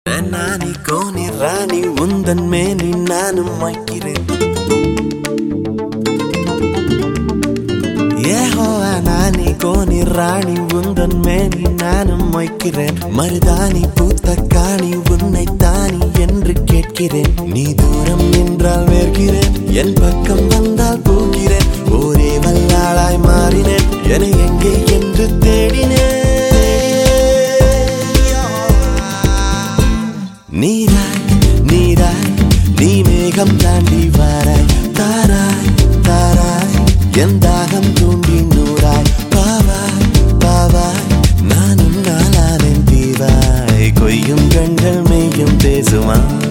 நானி Coney ராணி உந்தன் மேனி நானும் வைக்கிறேன் ஏஹோவா நானி கோனி ராணி உந்தன் மேனி நானும் வைக்கிறேன் மருதாணி பூத்த காணி உன்னை தானி என்று கேட்கிறேன் நீ தூரம் நின்றால் வேர்கிறேன் என் பக்கம் வந்தால் போகிறேன் ஒரே வல்லாளாய் மாறினேன் என எங்கே என்று தேடினேன் நீராய் நீராய் நீ மேகம் தாண்டி வாராய் தாராய் தாராய் என் தாகம் தூண்டி நூறாய் பாவாய் பாவாய் நானும் நாளானேன் தீவாய் கொய்யும் கண்கள் மெய்யும் பேசுவான்